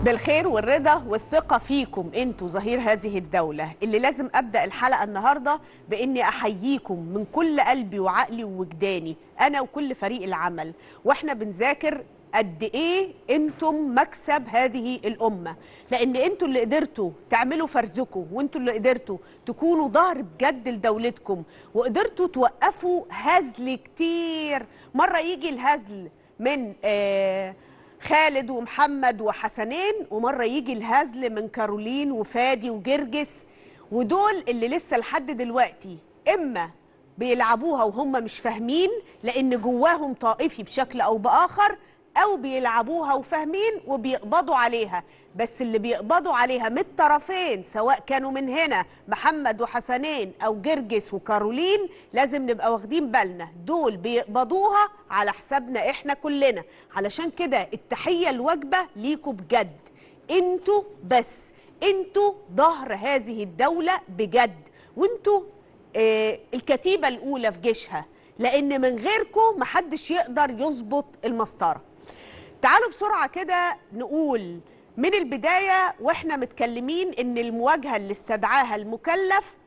بالخير والرضا والثقة فيكم انتوا ظهير هذه الدولة اللي لازم أبدأ الحلقة النهاردة بإني أحييكم من كل قلبي وعقلي ووجداني أنا وكل فريق العمل وإحنا بنذاكر قد إيه انتم مكسب هذه الأمة لأن انتوا اللي قدرتوا تعملوا فرزكم وانتوا اللي قدرتوا تكونوا ظهر بجد لدولتكم وقدرتوا توقفوا هزل كتير مرة يجي الهزل من آه خالد ومحمد وحسنين ومرة يجي الهزل من كارولين وفادي وجرجس ودول اللي لسه لحد دلوقتي إما بيلعبوها وهم مش فاهمين لأن جواهم طائفي بشكل أو بآخر أو بيلعبوها وفاهمين وبيقبضوا عليها بس اللي بيقبضوا عليها من الطرفين سواء كانوا من هنا محمد وحسنين أو جرجس وكارولين لازم نبقى واخدين بالنا دول بيقبضوها على حسابنا إحنا كلنا علشان كده التحية الواجبة ليكوا بجد انتوا بس انتوا ظهر هذه الدولة بجد وانتوا آه الكتيبة الأولى في جيشها لأن من غيركم محدش يقدر يظبط المسطرة تعالوا بسرعة كده نقول من البداية واحنا متكلمين ان المواجهة اللي استدعاها المكلف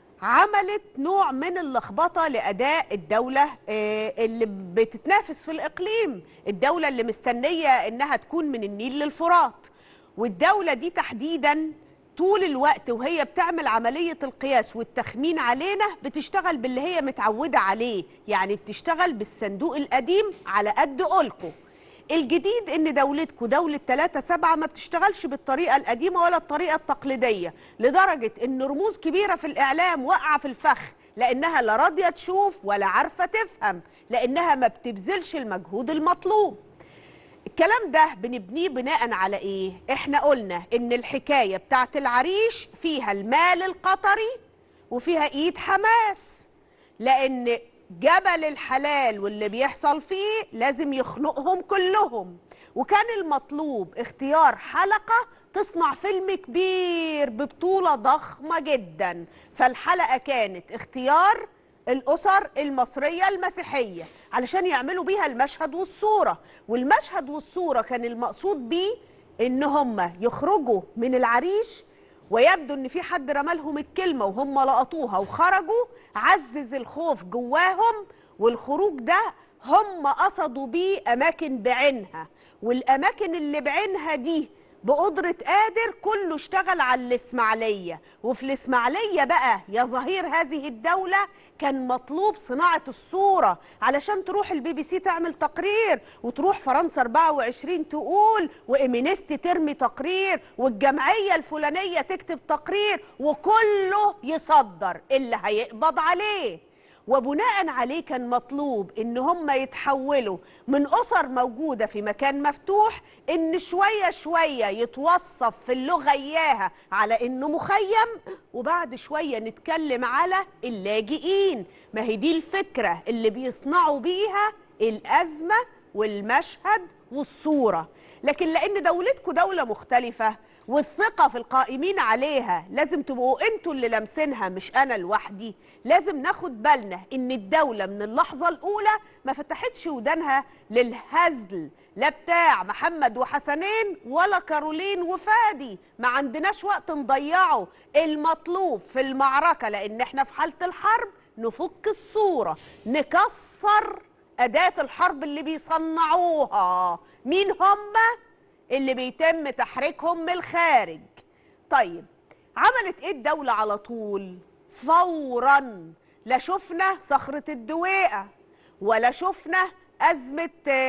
عملت نوع من اللخبطة لأداء الدولة اللي بتتنافس في الإقليم الدولة اللي مستنية إنها تكون من النيل للفرات والدولة دي تحديداً طول الوقت وهي بتعمل عملية القياس والتخمين علينا بتشتغل باللي هي متعودة عليه يعني بتشتغل بالصندوق القديم على قد قولكم الجديد ان دولتكم دولة 3 7 ما بتشتغلش بالطريقة القديمة ولا الطريقة التقليدية لدرجة ان رموز كبيرة في الاعلام واقعة في الفخ لانها لا راضية تشوف ولا عارفة تفهم لانها ما بتبذلش المجهود المطلوب الكلام ده بنبنيه بناء على ايه احنا قلنا ان الحكاية بتاعت العريش فيها المال القطري وفيها ايد حماس لان جبل الحلال واللي بيحصل فيه لازم يخنقهم كلهم وكان المطلوب اختيار حلقة تصنع فيلم كبير ببطولة ضخمة جدا فالحلقة كانت اختيار الأسر المصرية المسيحية علشان يعملوا بيها المشهد والصورة والمشهد والصورة كان المقصود بيه إن هم يخرجوا من العريش ويبدو ان في حد رمالهم الكلمه وهم لقطوها وخرجوا عزز الخوف جواهم والخروج ده هم قصدوا بيه اماكن بعينها والاماكن اللي بعينها دي بقدرة قادر كله اشتغل على الإسماعيلية وفي الإسماعيلية بقى يا ظهير هذه الدولة كان مطلوب صناعة الصورة علشان تروح البي بي سي تعمل تقرير وتروح فرنسا 24 تقول وإيمينيستي ترمي تقرير والجمعية الفلانية تكتب تقرير وكله يصدر اللي هيقبض عليه وبناء عليه كان مطلوب ان هم يتحولوا من اسر موجوده في مكان مفتوح ان شويه شويه يتوصف في اللغه اياها على انه مخيم وبعد شويه نتكلم على اللاجئين ما هي دي الفكره اللي بيصنعوا بيها الازمه والمشهد والصوره لكن لان دولتكم دوله مختلفه والثقة في القائمين عليها لازم تبقوا انتوا اللي لامسينها مش انا لوحدي لازم ناخد بالنا ان الدولة من اللحظة الاولى ما فتحتش ودانها للهزل لا بتاع محمد وحسنين ولا كارولين وفادي ما عندناش وقت نضيعه المطلوب في المعركة لان احنا في حالة الحرب نفك الصورة نكسر أداة الحرب اللي بيصنعوها مين هم؟ اللي بيتم تحريكهم من الخارج طيب عملت ايه الدولة على طول فورا لا شفنا صخرة الدويقة ولا شفنا أزمة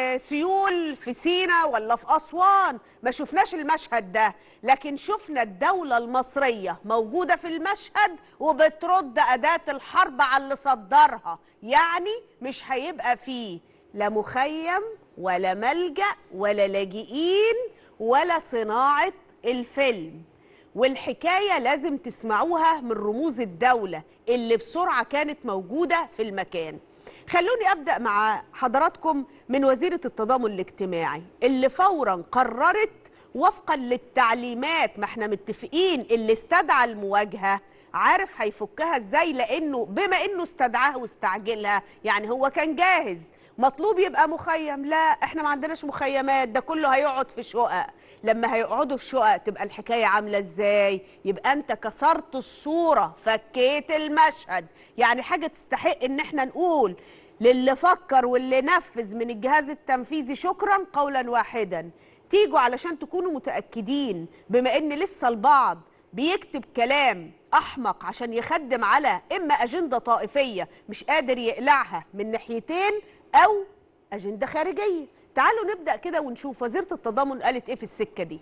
سيول في سينا ولا في أسوان ما شفناش المشهد ده لكن شفنا الدولة المصرية موجودة في المشهد وبترد أداة الحرب على اللي صدرها يعني مش هيبقى فيه لا مخيم ولا ملجأ ولا لاجئين ولا صناعة الفيلم والحكاية لازم تسمعوها من رموز الدولة اللي بسرعة كانت موجودة في المكان خلوني أبدأ مع حضراتكم من وزيرة التضامن الاجتماعي اللي فورا قررت وفقا للتعليمات ما احنا متفقين اللي استدعى المواجهة عارف هيفكها ازاي لانه بما انه استدعاها واستعجلها يعني هو كان جاهز مطلوب يبقى مخيم لا احنا ما عندناش مخيمات ده كله هيقعد في شقق لما هيقعدوا في شقق تبقى الحكايه عامله ازاي يبقى انت كسرت الصوره فكيت المشهد يعني حاجه تستحق ان احنا نقول للي فكر واللي نفذ من الجهاز التنفيذي شكرا قولا واحدا تيجوا علشان تكونوا متاكدين بما ان لسه البعض بيكتب كلام احمق عشان يخدم على اما اجنده طائفيه مش قادر يقلعها من ناحيتين او اجنده خارجيه تعالوا نبدا كده ونشوف وزيره التضامن قالت ايه في السكه دي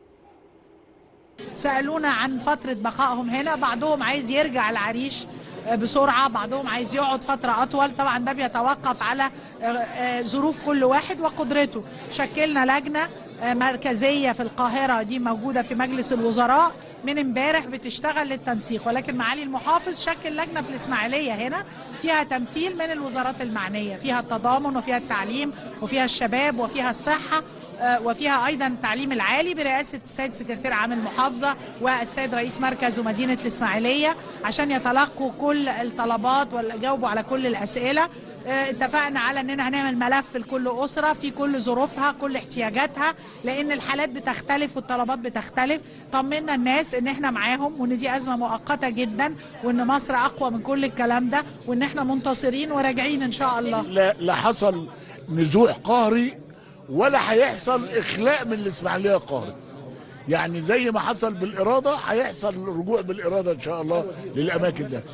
سالونا عن فتره بقائهم هنا بعضهم عايز يرجع العريش بسرعه بعضهم عايز يقعد فتره اطول طبعا ده بيتوقف على ظروف كل واحد وقدرته شكلنا لجنه مركزيه في القاهره دي موجوده في مجلس الوزراء من امبارح بتشتغل للتنسيق ولكن معالي المحافظ شكل لجنه في الاسماعيليه هنا فيها تمثيل من الوزارات المعنيه فيها التضامن وفيها التعليم وفيها الشباب وفيها الصحه وفيها ايضا التعليم العالي برئاسه السيد سكرتير عام المحافظه والسيد رئيس مركز ومدينه الاسماعيليه عشان يتلقوا كل الطلبات ويجاوبوا على كل الاسئله اتفقنا على اننا هنعمل ملف لكل اسره في كل ظروفها كل احتياجاتها لان الحالات بتختلف والطلبات بتختلف طمنا الناس ان احنا معاهم وان دي ازمه مؤقته جدا وان مصر اقوى من كل الكلام ده وان احنا منتصرين وراجعين ان شاء الله لا, لا حصل نزوع قهري ولا هيحصل اخلاء من الاسماعيليه قهري يعني زي ما حصل بالاراده هيحصل رجوع بالاراده ان شاء الله للاماكن ده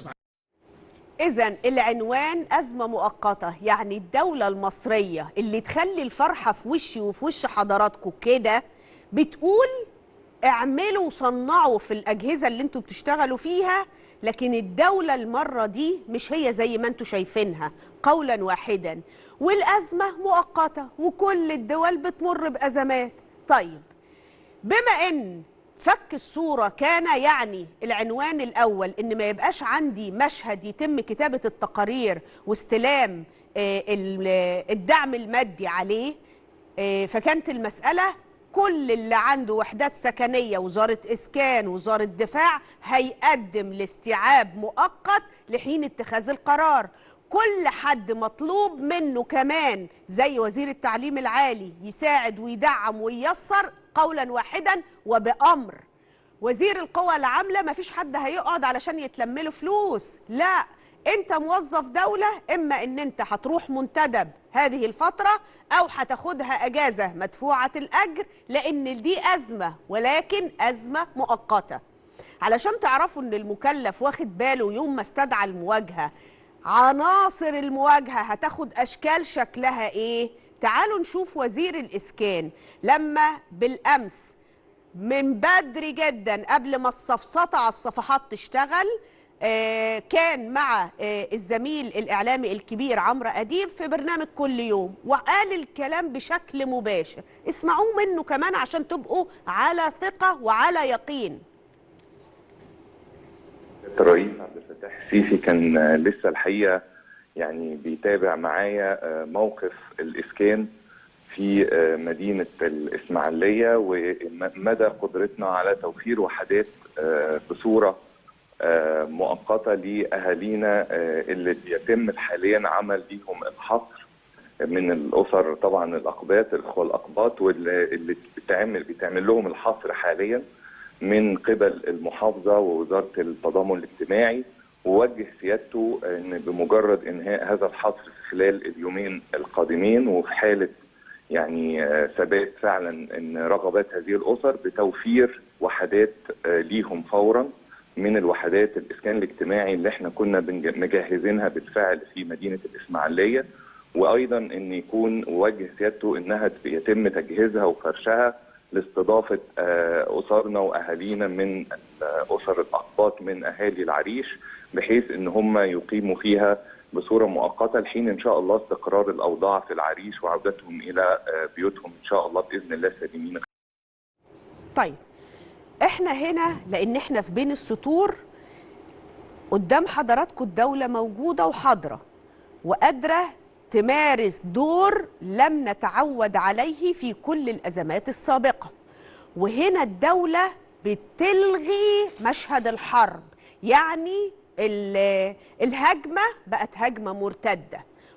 إذا العنوان أزمة مؤقتة يعني الدولة المصرية اللي تخلي الفرحة في وشي وفي وش حضراتكم كده بتقول اعملوا وصنعوا في الأجهزة اللي انتوا بتشتغلوا فيها لكن الدولة المرة دي مش هي زي ما انتوا شايفينها قولا واحدا والأزمة مؤقتة وكل الدول بتمر بأزمات طيب بما ان فك الصورة كان يعني العنوان الأول إن ما يبقاش عندي مشهد يتم كتابة التقارير واستلام الدعم المادي عليه فكانت المسألة كل اللي عنده وحدات سكنية وزارة إسكان وزارة دفاع هيقدم لاستيعاب مؤقت لحين اتخاذ القرار كل حد مطلوب منه كمان زي وزير التعليم العالي يساعد ويدعم وييسر قولا واحدا وبأمر وزير القوى العاملة مفيش حد هيقعد علشان يتلم له فلوس لا انت موظف دولة اما ان انت هتروح منتدب هذه الفترة او هتاخدها اجازة مدفوعة الاجر لان دي ازمة ولكن ازمة مؤقتة علشان تعرفوا ان المكلف واخد باله يوم ما استدعى المواجهة عناصر المواجهة هتاخد اشكال شكلها ايه تعالوا نشوف وزير الإسكان لما بالأمس من بدري جدا قبل ما الصفصطة على الصفحات تشتغل آه كان مع آه الزميل الإعلامي الكبير عمرو أديب في برنامج كل يوم وقال الكلام بشكل مباشر اسمعوه منه كمان عشان تبقوا على ثقة وعلى يقين الرئيس عبد الفتاح السيسي كان لسه الحقيقة يعني بيتابع معايا موقف الإسكان في مدينة الإسماعيلية ومدى قدرتنا على توفير وحدات بصورة مؤقتة لأهالينا اللي بيتم حاليا عمل ليهم الحصر من الأسر طبعا الأقباط الإخوة الأقباط واللي بتعمل بيتعمل لهم الحصر حاليا من قبل المحافظة ووزارة التضامن الاجتماعي ووجه سيادته ان بمجرد انهاء هذا الحصر في خلال اليومين القادمين وفي حاله يعني ثبات فعلا ان رغبات هذه الاسر بتوفير وحدات ليهم فورا من الوحدات الاسكان الاجتماعي اللي احنا كنا مجهزينها بالفعل في مدينه الاسماعيليه وايضا ان يكون وجه سيادته انها يتم تجهيزها وفرشها لاستضافه اسرنا واهالينا من اسر الاقباط من اهالي العريش بحيث ان هم يقيموا فيها بصوره مؤقته لحين ان شاء الله استقرار الاوضاع في العريش وعودتهم الى بيوتهم ان شاء الله باذن الله سالمين. طيب احنا هنا لان احنا في بين السطور قدام حضراتكم الدوله موجوده وحاضره وقادره تمارس دور لم نتعود عليه في كل الازمات السابقه وهنا الدوله بتلغي مشهد الحرب يعني الهجمه بقت هجمه مرتده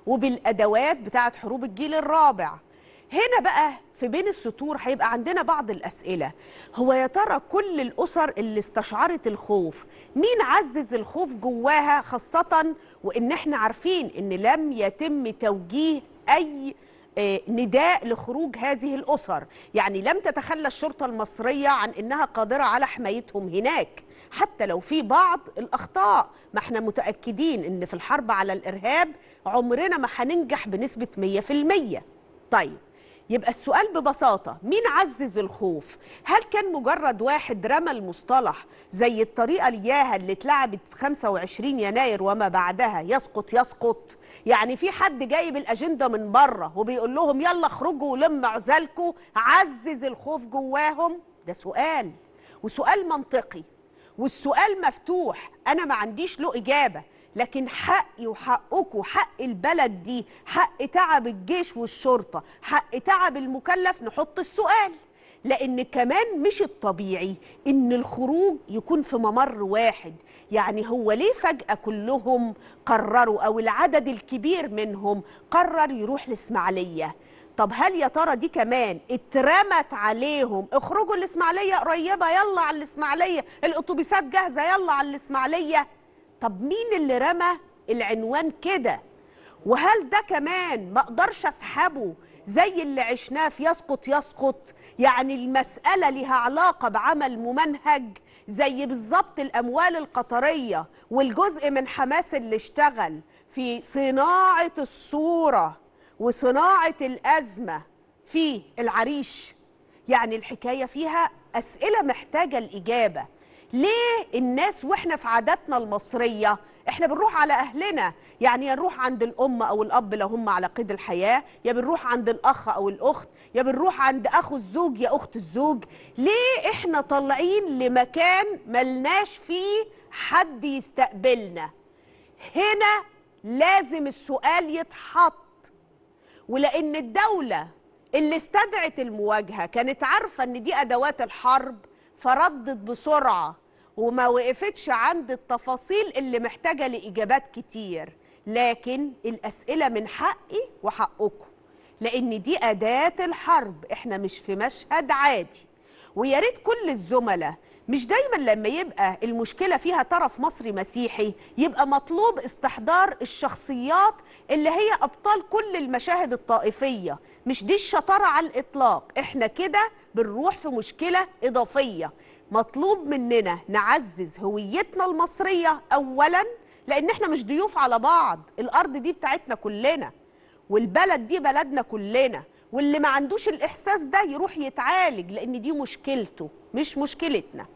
وبالادوات بتاعه حروب الجيل الرابع هنا بقى في بين السطور هيبقى عندنا بعض الأسئلة هو يا ترى كل الأسر اللي استشعرت الخوف مين عزز الخوف جواها خاصة وإن احنا عارفين إن لم يتم توجيه أي آه، نداء لخروج هذه الأسر يعني لم تتخلى الشرطة المصرية عن إنها قادرة على حمايتهم هناك حتى لو في بعض الأخطاء ما احنا متأكدين إن في الحرب على الإرهاب عمرنا ما هننجح بنسبة 100% طيب يبقى السؤال ببساطة مين عزز الخوف؟ هل كان مجرد واحد رمى المصطلح زي الطريقة الياهة اللي اتلعبت في 25 يناير وما بعدها يسقط يسقط؟ يعني في حد جايب الأجندة من بره وبيقول لهم يلا اخرجوا ولم عزالكوا عزز الخوف جواهم؟ ده سؤال وسؤال منطقي والسؤال مفتوح أنا ما عنديش له إجابة لكن حقي وحقكم حق البلد دي حق تعب الجيش والشرطة حق تعب المكلف نحط السؤال لأن كمان مش الطبيعي إن الخروج يكون في ممر واحد يعني هو ليه فجأة كلهم قرروا أو العدد الكبير منهم قرر يروح الإسماعيلية طب هل يا ترى دي كمان اترمت عليهم اخرجوا الإسماعيلية قريبة يلا على الإسماعيلية الأتوبيسات جاهزة يلا على الإسماعيلية طب مين اللي رمى العنوان كده وهل ده كمان ما اقدرش اسحبه زي اللي عشناه في يسقط يسقط يعني المسألة لها علاقة بعمل ممنهج زي بالظبط الأموال القطرية والجزء من حماس اللي اشتغل في صناعة الصورة وصناعة الأزمة في العريش يعني الحكاية فيها أسئلة محتاجة الإجابة ليه الناس واحنا في عاداتنا المصريه احنا بنروح على اهلنا يعني يا نروح عند الام او الاب لو هم على قيد الحياه يا بنروح عند الاخ او الاخت يا بنروح عند اخو الزوج يا اخت الزوج ليه احنا طالعين لمكان ملناش فيه حد يستقبلنا هنا لازم السؤال يتحط ولان الدوله اللي استدعت المواجهه كانت عارفه ان دي ادوات الحرب فردت بسرعه وما وقفتش عند التفاصيل اللي محتاجه لاجابات كتير لكن الاسئله من حقي وحقكم لان دي اداه الحرب احنا مش في مشهد عادي ويا ريت كل الزملاء مش دايما لما يبقى المشكله فيها طرف مصري مسيحي يبقى مطلوب استحضار الشخصيات اللي هي ابطال كل المشاهد الطائفيه مش دي الشطاره على الاطلاق احنا كده بنروح في مشكله اضافيه مطلوب مننا نعزز هويتنا المصريه اولا لان احنا مش ضيوف على بعض الارض دي بتاعتنا كلنا والبلد دي بلدنا كلنا واللي ما عندوش الاحساس ده يروح يتعالج لان دي مشكلته مش مشكلتنا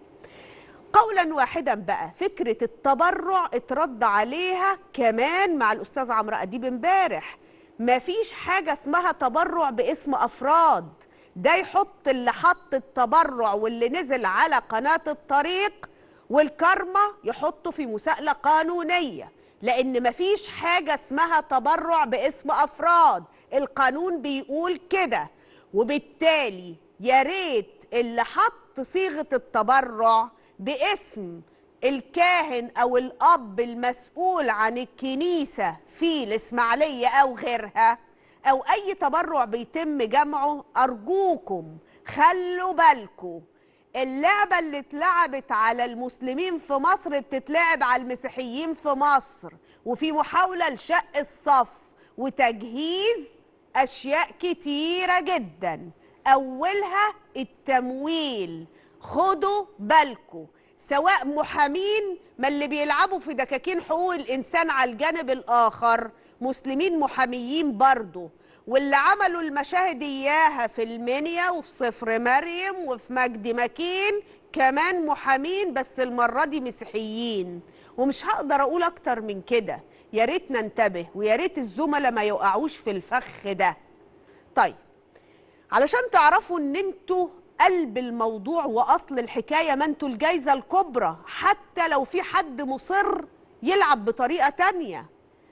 قولا واحدا بقى فكره التبرع اترد عليها كمان مع الاستاذ عمرو اديب امبارح مفيش حاجه اسمها تبرع باسم افراد ده يحط اللي حط التبرع واللي نزل على قناه الطريق والكرمة يحطه في مساءلة قانونية لأن مفيش حاجة اسمها تبرع باسم أفراد القانون بيقول كده وبالتالي يا ريت اللي حط صيغة التبرع باسم الكاهن أو الأب المسؤول عن الكنيسة في الإسماعيلية أو غيرها أو أي تبرع بيتم جمعه أرجوكم خلوا بالكم اللعبة اللي اتلعبت على المسلمين في مصر بتتلعب على المسيحيين في مصر وفي محاولة لشق الصف وتجهيز أشياء كتيرة جدا أولها التمويل خدوا بالكم سواء محامين ما اللي بيلعبوا في دكاكين حقوق الإنسان على الجانب الآخر مسلمين محاميين برضه واللي عملوا المشاهد إياها في المنيا وفي صفر مريم وفي مجدي مكين كمان محامين بس المرة دي مسيحيين ومش هقدر أقول أكتر من كده يا ريت ننتبه ويا ريت الزملاء ما يقعوش في الفخ ده طيب علشان تعرفوا ان انتوا قلب الموضوع واصل الحكايه ما انتوا الجايزه الكبرى حتى لو في حد مصر يلعب بطريقه تانية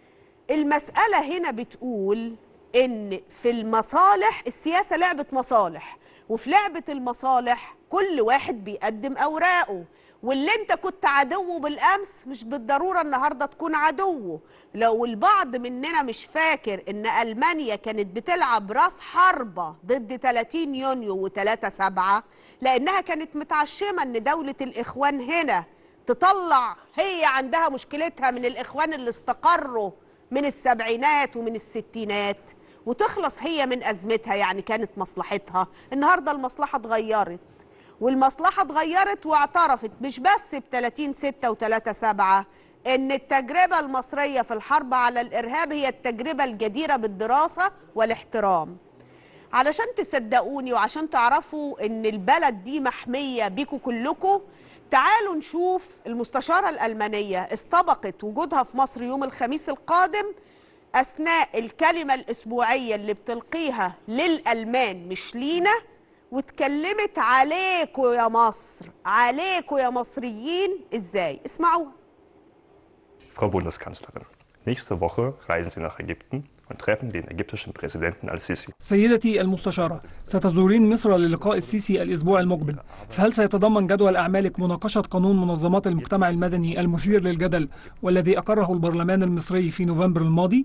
المساله هنا بتقول ان في المصالح السياسه لعبه مصالح وفي لعبه المصالح كل واحد بيقدم اوراقه واللي انت كنت عدوه بالامس مش بالضروره النهارده تكون عدوه لو البعض مننا مش فاكر ان المانيا كانت بتلعب راس حربه ضد 30 يونيو و3 7 لانها كانت متعشمه ان دوله الاخوان هنا تطلع هي عندها مشكلتها من الاخوان اللي استقروا من السبعينات ومن الستينات وتخلص هي من ازمتها يعني كانت مصلحتها النهارده المصلحه اتغيرت والمصلحه اتغيرت واعترفت مش بس ب 30 6 و3 7 ان التجربه المصريه في الحرب على الارهاب هي التجربه الجديره بالدراسه والاحترام علشان تصدقوني وعشان تعرفوا ان البلد دي محميه بيكوا كلكوا تعالوا نشوف المستشاره الالمانيه استبقت وجودها في مصر يوم الخميس القادم اثناء الكلمه الاسبوعيه اللي بتلقيها للالمان مش لينا واتكلمت عليكوا يا مصر عليكوا يا مصريين ازاي اسمعوها Frau Bundeskanzlerin, nächste Woche reisen Sie nach Ägypten und treffen den ägyptischen Präsidenten al-Sisi. سيدتي المستشارة ستزورين مصر للقاء السيسي الأسبوع المقبل فهل سيتضمن جدول أعمالك مناقشة قانون منظمات المجتمع المدني المثير للجدل والذي أقره البرلمان المصري في نوفمبر الماضي؟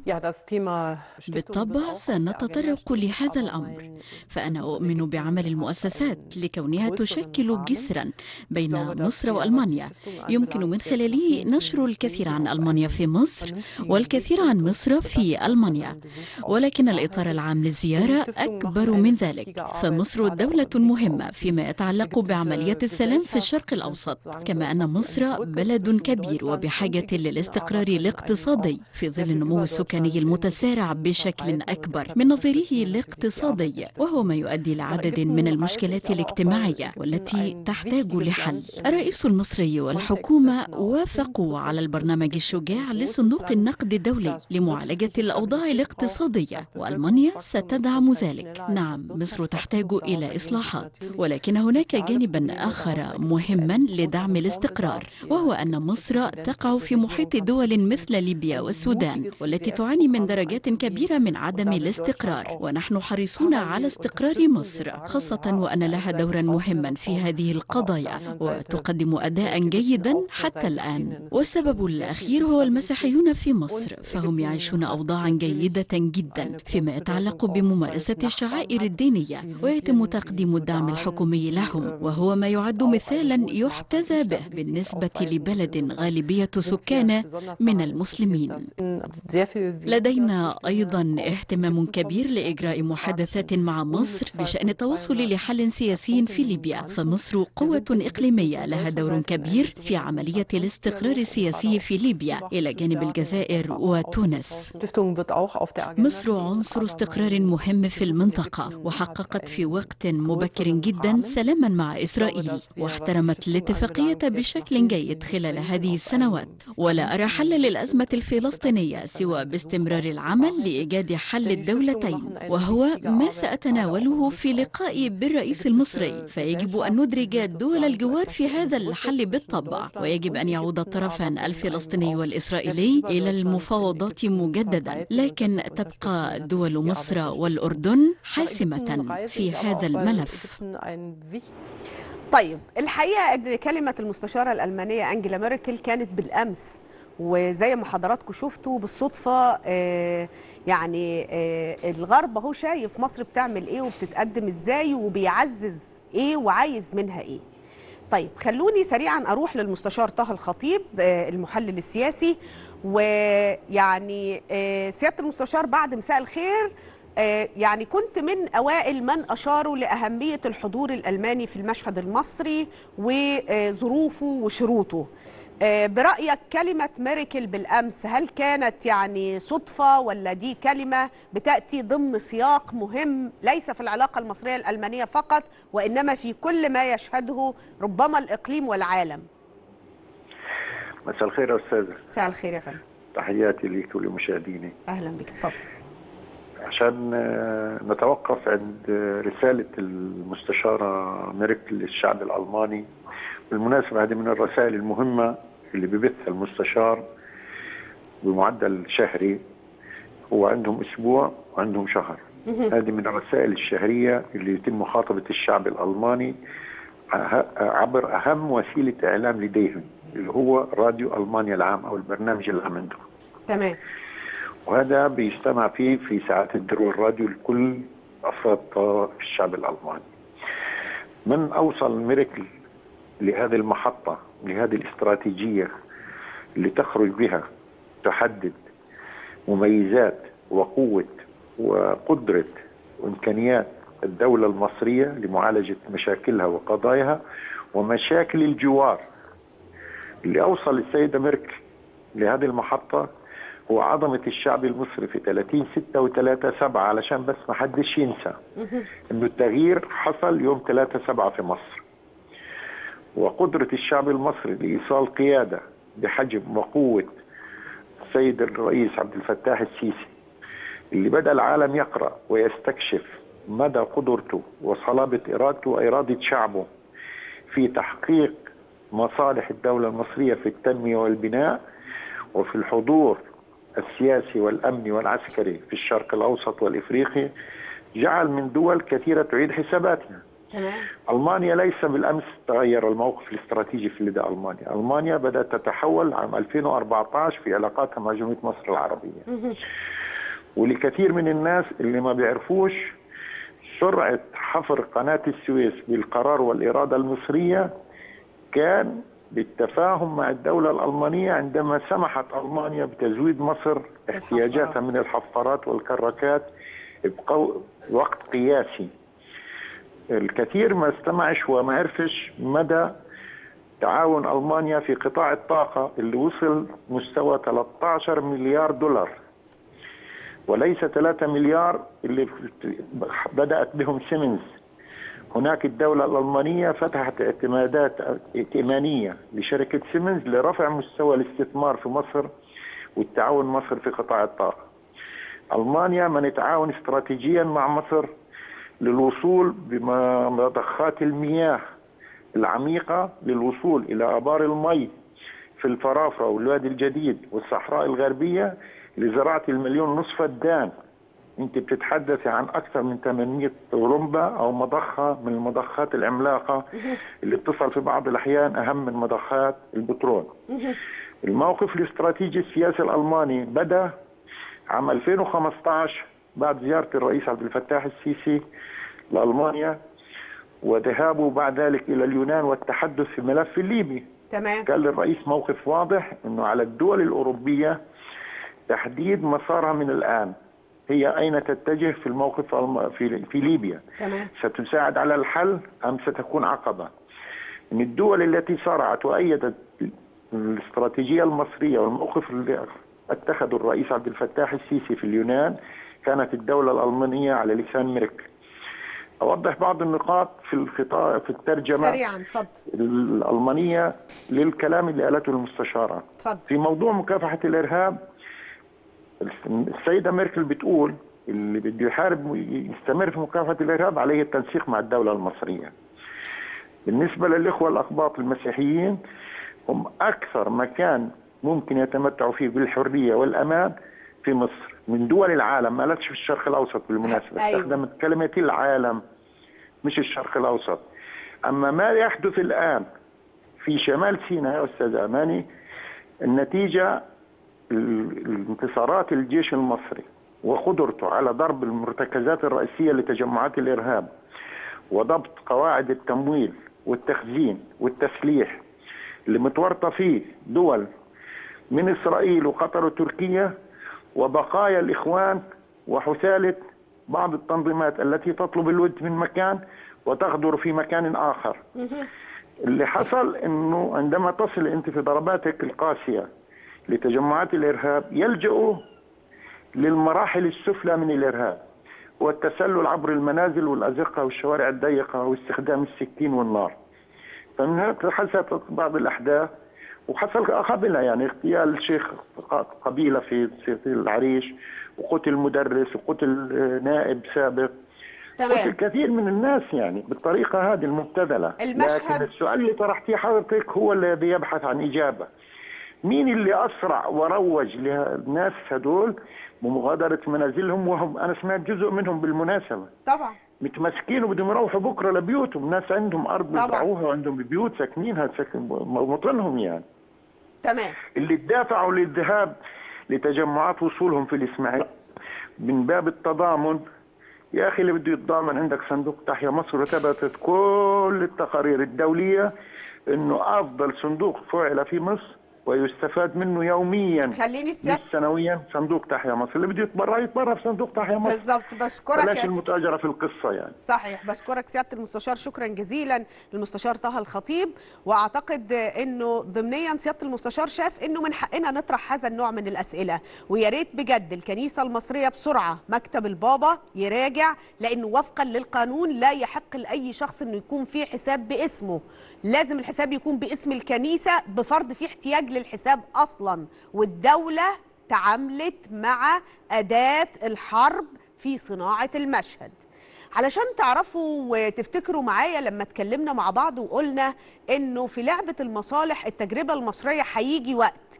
بالطبع سنتطرق لهذا الأمر فأنا أؤمن بعمل المؤسسات لكونها تشكل جسرا بين مصر وألمانيا يمكن من خلاله نشر الكثير عن ألمانيا في مصر والكثير عن مصر في ألمانيا ولكن الإطار العام للزيارة أكبر من ذلك فمصر دولة مهمة فيما يتعلق بعملية السلام في الشرق الأوسط كما أن مصر بلد كبير وبحاجة للاستقرار الاقتصادي في ظل النمو السكاني المتسارع بشكل أكبر من نظيره الاقتصادي وهو ما يؤدي لعدد من المشكلات الاجتماعية والتي تحتاج لحل الرئيس المصري والحكومة وافقوا على البرنامج الشجاع لصندوق النقد الدولي لمعالجة الأوضاع الاقتصادية وألمانيا ستدعم ذلك نعم مصر تحتاج إلى إصلاحات ولكن هناك جانبا آخر مهما لدعم الاستقرار وهو أن مصر تقع في محيط دول مثل ليبيا والسودان والتي تعاني من درجات كبيرة من عدم الاستقرار ونحن حريصون على استقرار مصر خاصة وأن لها دورا مهما في هذه القضايا وتقدم أداء جيدا حتى الآن والسبب الأخير هو المسيحيون في مصر فهم يعيشون أوضاعا جيدة جدا فيما يتعلق بممارسة الشعائر الدينية ويتم تقديم الدعم الحكومي لهم وهو ما يعد مثالا يحتذى به بالنسبة لبلد غالبية سكانه من المسلمين لدينا أيضا اهتمام كبير لإجراء محادثات مع مصر بشأن التوصل لحل سياسي في ليبيا فمصر قوة إقليمية لها دور كبير في عملية الاستقرار السياسي في ليبيا إلى جانب الجزائر وتونس مصر عنصر استقرار مهم في المنطقة وحققت في وقت مبكر جدا سلاما مع إسرائيل واحترمت الاتفاقية بشكل جيد خلال هذه السنوات ولا أرى حل للأزمة الفلسطينية سوى باستمرار العمل لإيجاد حل الدولتين وهو ما سأتناوله في لقائي بالرئيس المصري فيجب أن ندرج دول الجوار في هذا الحل بالطبع ويجب أن يعود الطرفان الفلسطيني والإسرائيلي إلى المفاوضات مجددا لكن تبقى دول مصر والأردن حاسمة في هذا الملف طيب الحقيقه ان كلمه المستشاره الالمانيه انجيلا ميركل كانت بالامس وزي ما حضراتكم شفتوا بالصدفه آه يعني آه الغرب اهو شايف مصر بتعمل ايه وبتتقدم ازاي وبيعزز ايه وعايز منها ايه طيب خلوني سريعا اروح للمستشار طه الخطيب آه المحلل السياسي ويعني آه سياده المستشار بعد مساء الخير آه يعني كنت من اوائل من اشاروا لاهميه الحضور الالماني في المشهد المصري وظروفه وشروطه آه برايك كلمه ميركل بالامس هل كانت يعني صدفه ولا دي كلمه بتاتي ضمن سياق مهم ليس في العلاقه المصريه الالمانيه فقط وانما في كل ما يشهده ربما الاقليم والعالم مساء الخير يا استاذه مساء الخير يا فندم تحياتي ليك ولمشاهديني اهلا بك اتفضل عشان نتوقف عند رسالة المستشارة ميركل للشعب الألماني بالمناسبة هذه من الرسائل المهمة اللي ببثها المستشار بمعدل شهري هو عندهم أسبوع وعندهم شهر هذه من الرسائل الشهرية اللي يتم مخاطبة الشعب الألماني عبر أهم وسيلة إعلام لديهم اللي هو راديو ألمانيا العام أو البرنامج العام عندهم تمام وهذا بيجتمع فيه في ساعات الدرو الراديو لكل أفراد الشعب الألماني من أوصل ميركل لهذه المحطة لهذه الاستراتيجية اللي تخرج بها تحدد مميزات وقوة وقدرة وإمكانيات الدولة المصرية لمعالجة مشاكلها وقضاياها ومشاكل الجوار اللي أوصل السيدة ميركل لهذه المحطة هو عظمة الشعب المصري في 30 6 و3 7 علشان بس ما حدش ينسى انه التغيير حصل يوم 3 7 في مصر وقدرة الشعب المصري لإيصال قيادة بحجم وقوة السيد الرئيس عبد الفتاح السيسي اللي بدأ العالم يقرأ ويستكشف مدى قدرته وصلابة إرادته وإرادة شعبه في تحقيق مصالح الدولة المصرية في التنمية والبناء وفي الحضور السياسي والأمني والعسكري في الشرق الأوسط والإفريقي جعل من دول كثيرة تعيد حساباتها تمام ألمانيا ليس بالأمس تغير الموقف الاستراتيجي في لدى ألمانيا ألمانيا بدأت تتحول عام 2014 في علاقاتها مع جمهورية مصر العربية ولكثير من الناس اللي ما بيعرفوش سرعة حفر قناة السويس بالقرار والإرادة المصرية كان بالتفاهم مع الدولة الألمانية عندما سمحت ألمانيا بتزويد مصر احتياجاتها من الحفارات والكراكات بوقت قياسي الكثير ما استمعش وما عرفش مدى تعاون ألمانيا في قطاع الطاقة اللي وصل مستوى 13 مليار دولار وليس 3 مليار اللي بدأت بهم سيمنز هناك الدولة الألمانية فتحت اعتمادات ائتمانية لشركة سيمنز لرفع مستوى الاستثمار في مصر والتعاون مصر في قطاع الطاقة ألمانيا من يتعاون استراتيجيا مع مصر للوصول بمضخات المياه العميقة للوصول إلى آبار المي في الفرافرة والوادي الجديد والصحراء الغربية لزراعة المليون نصف الدان انت بتتحدثي عن اكثر من 800 رمبة او مضخة من المضخات العملاقة اللي بتصل في بعض الاحيان اهم من مضخات البترول الموقف الاستراتيجي السياسي الالماني بدا عام 2015 بعد زيارة الرئيس عبد الفتاح السيسي لألمانيا وذهابه بعد ذلك إلى اليونان والتحدث في الملف الليبي تمام كان للرئيس موقف واضح أنه على الدول الأوروبية تحديد مسارها من الآن هي أين تتجه في الموقف الم- في, في ليبيا تمام ستساعد على الحل أم ستكون عقبة من الدول التي صارعت وأيدت الاستراتيجية المصرية والموقف اللي اتخذه الرئيس عبد الفتاح السيسي في اليونان كانت الدولة الألمانية على لسان ميركل أوضح بعض النقاط في الخطاب في الترجمة سريعا اتفضل الألمانية للكلام اللي قالته المستشارة اتفضل في موضوع مكافحة الإرهاب السيدة ميركل بتقول اللي بده يحارب ويستمر في مكافحة الإرهاب عليه التنسيق مع الدولة المصرية بالنسبة للإخوة الأقباط المسيحيين هم أكثر مكان ممكن يتمتعوا فيه بالحرية والأمان في مصر من دول العالم ما قالتش في الشرق الأوسط بالمناسبة أيوة. استخدمت كلمة العالم مش الشرق الأوسط أما ما يحدث الآن في شمال سيناء يا أستاذ أماني النتيجة ال- الانتصارات الجيش المصري وقدرته على ضرب المرتكزات الرئيسية لتجمعات الإرهاب وضبط قواعد التمويل والتخزين والتسليح اللي متورطة فيه دول من إسرائيل وقطر وتركيا وبقايا الإخوان وحثالة بعض التنظيمات التي تطلب الود من مكان وتغدر في مكان آخر اللي حصل انه عندما تصل انت في ضرباتك القاسيه لتجمعات الارهاب يلجأوا للمراحل السفلى من الارهاب والتسلل عبر المنازل والازقه والشوارع الضيقه واستخدام السكين والنار. فمن هناك حدثت بعض الاحداث وحصل قبلها يعني اغتيال شيخ قبيله في في في العريش وقتل مدرس وقتل آه، نائب سابق قتل تمام كثير من الناس يعني بالطريقة هذه المبتذلة المشهد- لكن السؤال اللي طرحتيه حضرتك هو الذي يبحث عن إجابة مين اللي أسرع وروج للناس هدول بمغادرة منازلهم وهم أنا سمعت جزء منهم بالمناسبة طبعا متمسكين وبدهم يروحوا بكره لبيوتهم ناس عندهم ارض طبعاً. بيزرعوها وعندهم بيوت ساكنينها ساكن موطنهم يعني تمام اللي دافعوا للذهاب لتجمعات وصولهم في الاسماعيليه من باب التضامن يا اخي اللي بده يتضامن عندك صندوق تحيا مصر وثبتت كل التقارير الدوليه انه افضل صندوق فعل في مصر ويستفاد منه يوميا خليني مش السيادة سنويا صندوق تحيا مصر اللي بده يتبرع يتبرع في صندوق تحيا مصر بالظبط بشكرك بلاش يا المتاجره في القصه يعني صحيح بشكرك سياده المستشار شكرا جزيلا للمستشار طه الخطيب واعتقد انه ضمنيا سياده المستشار شاف انه من حقنا نطرح هذا النوع من الاسئله ويا ريت بجد الكنيسه المصريه بسرعه مكتب البابا يراجع لانه وفقا للقانون لا يحق لاي شخص انه يكون فيه حساب باسمه لازم الحساب يكون باسم الكنيسه بفرض فيه احتياج للحساب اصلا والدوله تعاملت مع اداه الحرب في صناعه المشهد علشان تعرفوا وتفتكروا معايا لما اتكلمنا مع بعض وقلنا انه في لعبه المصالح التجربه المصريه هيجي وقت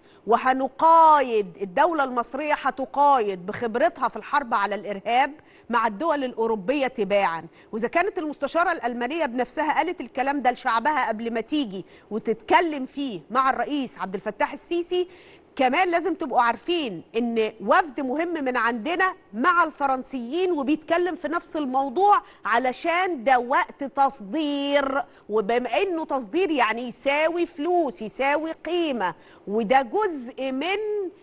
وهنقايد الدوله المصريه هتقايد بخبرتها في الحرب على الارهاب مع الدول الاوروبيه تباعا واذا كانت المستشاره الالمانيه بنفسها قالت الكلام ده لشعبها قبل ما تيجي وتتكلم فيه مع الرئيس عبد الفتاح السيسي كمان لازم تبقوا عارفين ان وفد مهم من عندنا مع الفرنسيين وبيتكلم في نفس الموضوع علشان ده وقت تصدير وبما انه تصدير يعني يساوي فلوس يساوي قيمة وده جزء من